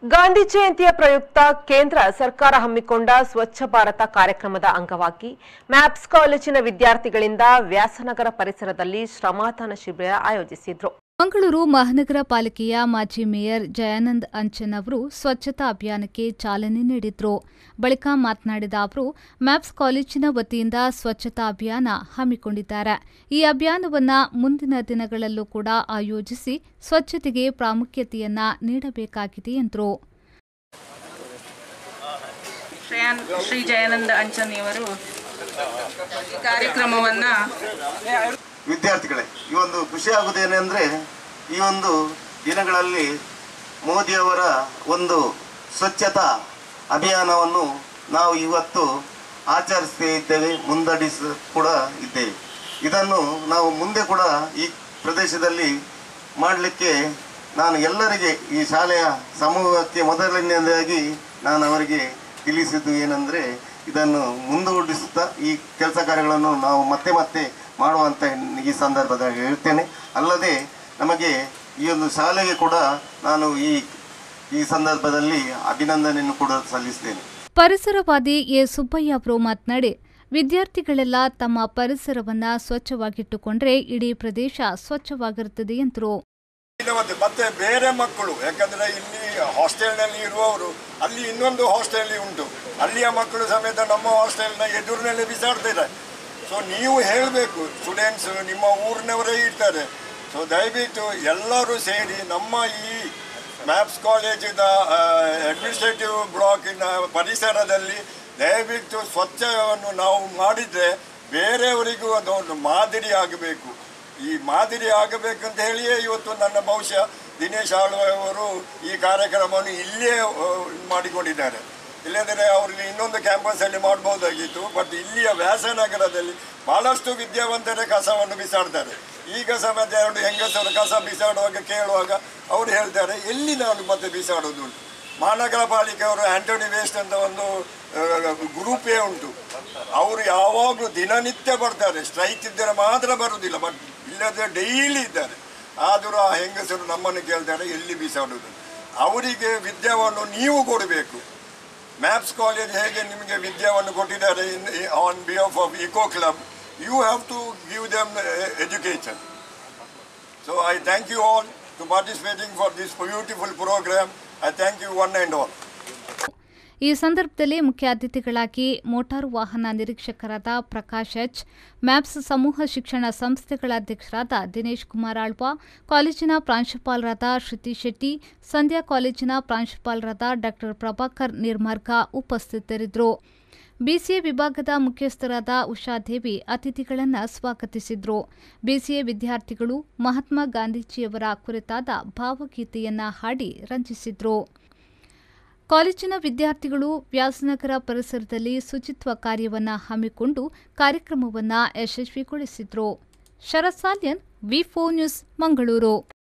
ಗಾಂಧಿ ಜಯಂತಿಯ ಪ್ರಯುಕ್ತ ಕೇಂದ್ರ ಸರ್ಕಾರ ಹಮ್ಮಿಕೊಂಡ ಸ್ವಚ್ಛ ಭಾರತ ಕಾರ್ಯಕ್ರಮದ ಅಂಗವಾಗಿ ಮ್ಯಾಪ್ಸ್ ಕಾಲೇಜಿನ ವಿದ್ಯಾರ್ಥಿಗಳಿಂದ ವ್ಯಾಸನಗರ ಪರಿಸರದಲ್ಲಿ ಶ್ರಮದಾನ ಶಿಬಿರ ಆಯೋಜಿಸಿದ್ರು ಮಂಗಳೂರು ಮಹಾನಗರ ಪಾಲಿಕೆಯ ಮಾಜಿ ಮೇಯರ್ ಜಯಾನಂದ್ ಅಂಚನ್ ಅವರು ಸ್ವಚ್ಛತಾ ಅಭಿಯಾನಕ್ಕೆ ಚಾಲನೆ ನೀಡಿದ್ರು ಬಳಿಕ ಮಾತನಾಡಿದ ಅವರು ಮ್ಯಾಪ್ಸ್ ಕಾಲೇಜಿನ ವತಿಯಿಂದ ಸ್ವಚ್ಛತಾ ಅಭಿಯಾನ ಹಮ್ಮಿಕೊಂಡಿದ್ದಾರೆ ಈ ಅಭಿಯಾನವನ್ನ ಮುಂದಿನ ದಿನಗಳಲ್ಲೂ ಕೂಡ ಆಯೋಜಿಸಿ ಸ್ವಚ್ಛತೆಗೆ ಪ್ರಾಮುಖ್ಯತೆಯನ್ನ ನೀಡಬೇಕಾಗಿದೆ ಎಂದರು ಶ್ರೇಯಾನ್ ಶ್ರೀ ಜಯಾನಂದ ಅಂಚನಿಯವರು ಈ ಕಾರ್ಯಕ್ರಮವನ್ನು ವಿದ್ಯಾರ್ಥಿಗಳೇ ಈ ಒಂದು ಖುಷಿ ಆಗುವುದೇನೆಂದರೆ ಈ ಒಂದು ದಿನಗಳಲ್ಲಿ ಮೋದಿಯವರ ಒಂದು ಸ್ವಚ್ಛತಾ ಅಭಿಯಾನವನ್ನು ನಾವು ಇವತ್ತು ಆಚರಿಸ್ತಾ ಇದ್ದೇವೆ ಮುಂದಡಿಸ ಕೂಡ ಇದ್ದೇವೆ ಇದನ್ನು ನಾವು ಮುಂದೆ ಕೂಡ ಈ ಪ್ರದೇಶದಲ್ಲಿ ಮಾಡಲಿಕ್ಕೆ ನಾನು ಎಲ್ಲರಿಗೆ ಈ ಶಾಲೆಯ ಸಮೂಹಕ್ಕೆ ಮೊದಲನೆಯದಾಗಿ ನಾನು ಅವರಿಗೆ ತಿಳಿಸಿದ್ದು ಏನಂದರೆ ಇದನ್ನು ಮುಂದೂಡಿಸುತ್ತಾ ಈ ಕೆಲಸ ಕಾರ್ಯಗಳನ್ನು ನಾವು ಮತ್ತೆ ಮತ್ತೆ ಮಾಡುವಂತ ಈ ಸಂದರ್ಭದಲ್ಲಿ ಹೇಳ್ತೇನೆ ಅಲ್ಲದೆ ನಮಗೆ ಈ ಒಂದು ಶಾಲೆಗೆ ಕೂಡ ನಾನು ಈ ಈ ಸಂದರ್ಭದಲ್ಲಿ ಅಭಿನಂದನೆಯನ್ನು ಕೂಡ ಸಲ್ಲಿಸ್ತೇನೆ ಪರಿಸರವಾದಿ ಎ ಸುಬ್ಬಯ್ಯ ಅವರು ಮಾತನಾಡಿ ವಿದ್ಯಾರ್ಥಿಗಳೆಲ್ಲ ತಮ್ಮ ಪರಿಸರವನ್ನ ಸ್ವಚ್ಛವಾಗಿಟ್ಟುಕೊಂಡ್ರೆ ಇಡೀ ಪ್ರದೇಶ ಸ್ವಚ್ಛವಾಗಿರುತ್ತದೆ ಎಂದರು ಮತ್ತೆ ಮತ್ತೆ ಬೇರೆ ಮಕ್ಕಳು ಯಾಕಂದ್ರೆ ಇಲ್ಲಿ ಹಾಸ್ಟೆಲ್ನಲ್ಲಿ ಇರುವವರು ಅಲ್ಲಿ ಇನ್ನೊಂದು ಹಾಸ್ಟೆಲ್ ಉಂಟು ಅಲ್ಲಿಯ ಮಕ್ಕಳು ಸಮೇತ ನಮ್ಮ ಹಾಸ್ಟೆಲ್ನ ಎದುರಿನಲ್ಲಿ ಬಿಸಾಡ್ತಿದ್ದಾರೆ ಸೊ ನೀವು ಹೇಳಬೇಕು ಸ್ಟೂಡೆಂಟ್ಸ್ ನಿಮ್ಮ ಊರಿನವರೇ ಇರ್ತಾರೆ ಸೊ ದಯವಿಟ್ಟು ಎಲ್ಲರೂ ಸೇರಿ ನಮ್ಮ ಈ ಮ್ಯಾಪ್ಸ್ ಕಾಲೇಜಿನ ಅಡ್ಮಿನಿಸ್ಟ್ರೇಟಿವ್ ಬ್ಲಾಕಿನ ಪರಿಸರದಲ್ಲಿ ದಯವಿಟ್ಟು ಸ್ವಚ್ಛವನ್ನು ನಾವು ಮಾಡಿದರೆ ಬೇರೆಯವರಿಗೂ ಅದೊಂದು ಮಾದರಿ ಆಗಬೇಕು ಈ ಮಾದರಿ ಆಗಬೇಕಂತ ಹೇಳಿಯೇ ಇವತ್ತು ನನ್ನ ಬಹುಶಃ ದಿನೇಶ್ ಆಳ್ವರು ಈ ಕಾರ್ಯಕ್ರಮವನ್ನು ಇಲ್ಲೇ ಆ, ಮಾಡಿಕೊಂಡಿದ್ದಾರೆ ಇಲ್ಲದ್ರೆ ಅವ್ರಿಗೆ ಇನ್ನೊಂದು ಕ್ಯಾಂಪಸಲ್ಲಿ ಮಾಡ್ಬೋದಾಗಿತ್ತು ಬಟ್ ಇಲ್ಲಿಯ ವ್ಯಾಸನಗರದಲ್ಲಿ ಬಹಳಷ್ಟು ವಿದ್ಯಾವಂತರೇ ಕಸವನ್ನು ಬಿಸಾಡ್ತಾರೆ ಈಗ ಸಮೇತ ಎರಡು ಹೆಂಗಸರು ಕಸ ಬಿಸಾಡುವಾಗ ಕೇಳುವಾಗ ಅವರು ಹೇಳ್ತಾರೆ ಎಲ್ಲಿ ನಾನು ಮತ್ತೆ ಬಿಸಾಡೋದು ಅಂತ. ಮಹಾನಗರ ಪಾಲಿಕೆಯವರು ಆಂಟೋನಿ ವೇಸ್ಟ್ ಅಂತ ಒಂದು ಗ್ರೂಪೇ ಉಂಟು ಅವರು ಯಾವಾಗಲೂ ದಿನನಿತ್ಯ ಬರ್ತಾರೆ ಸ್ಟ್ರೈಕ್ ಇದ್ದರೆ ಮಾತ್ರ ಬರುವುದಿಲ್ಲ ಬಟ್ ಇಲ್ಲದ್ರೆ ಡೈಲಿ ಇದ್ದಾರೆ ಆದರೂ ಆ ಹೆಂಗಸರು ನಮ್ಮನ್ನು ಕೇಳ್ತಾರೆ ಎಲ್ಲಿ ಬಿಸಾಡುವುದು ಅವರಿಗೆ ವಿದ್ಯಾವನ್ನು ನೀವು ಕೊಡಬೇಕು ಮ್ಯಾಪ್ಸ್ ಕಾಲೇಜ್ ಹೇಗೆ ನಿಮಗೆ ವಿದ್ಯಾವನ್ನು ಕೊಟ್ಟಿದ್ದಾರೆ in on behalf of eco club you have to give them education so I thank you all to participating for this beautiful programme I thank you one and all ಈ ಸಂದರ್ಭದಲ್ಲಿ ಮುಖ್ಯ ಅತಿಥಿಗಳಾಗಿ motor ವಾಹನ ನಿರೀಕ್ಷಕರಾದ Prakash H maps ಸಮೂಹ ಶಿಕ್ಷಣ ಸಂಸ್ಥೆಗಳ ಅಧ್ಯಕ್ಷರಾದ ದಿನೇಶ್ ಕುಮಾರ್ ಆಳ್ವ ಕಾಲೇಜಿನ ಪ್ರಾಂಶುಪಾಲರಾದ ಶ್ರುತಿ ಶೆಟ್ಟಿ ಸಂಧ್ಯಾ ಕಾಲೇಜಿನ ಪ್ರಾಂಶುಪಾಲರಾದ ಡಾ ಪ್ರಭಾಕರ್ ನಿರ್ಮಾರ್ಗ ಉಪಸ್ಥಿತರಿದ್ದರು ಬಿಸಿಎ ವಿಭಾಗದ ಮುಖ್ಯಸ್ಥರಾದ ಉಷಾದೇವಿ ಅತಿಥಿಗಳನ್ನು ಸ್ವಾಗತಿಸಿದ್ರು ಬಿಸಿಎ ವಿದ್ಯಾರ್ಥಿಗಳು ಮಹಾತ್ಮ ಗಾಂಧೀಜಿಯವರ ಕುರಿತಾದ ಭಾವಗೀತೆಯನ್ನ ಹಾಡಿ ರಂಜಿಸಿದ್ರು ಕಾಲೇಜಿನ ವಿದ್ಯಾರ್ಥಿಗಳು ವ್ಯಾಸನಗರ ಪರಿಸರದಲ್ಲಿ ಶುಚಿತ್ವ ಕಾರ್ಯವನ್ನು ಹಮ್ಮಿಕೊಂಡು ಕಾರ್ಯಕ್ರಮವನ್ನು ಯಶಸ್ವಿಗೊಳಿಸಿದ್ರು ಶರತ್ ಸಾಲ್ಯನ್ ವಿ ನ್ಯೂಸ್ ಮಂಗಳೂರು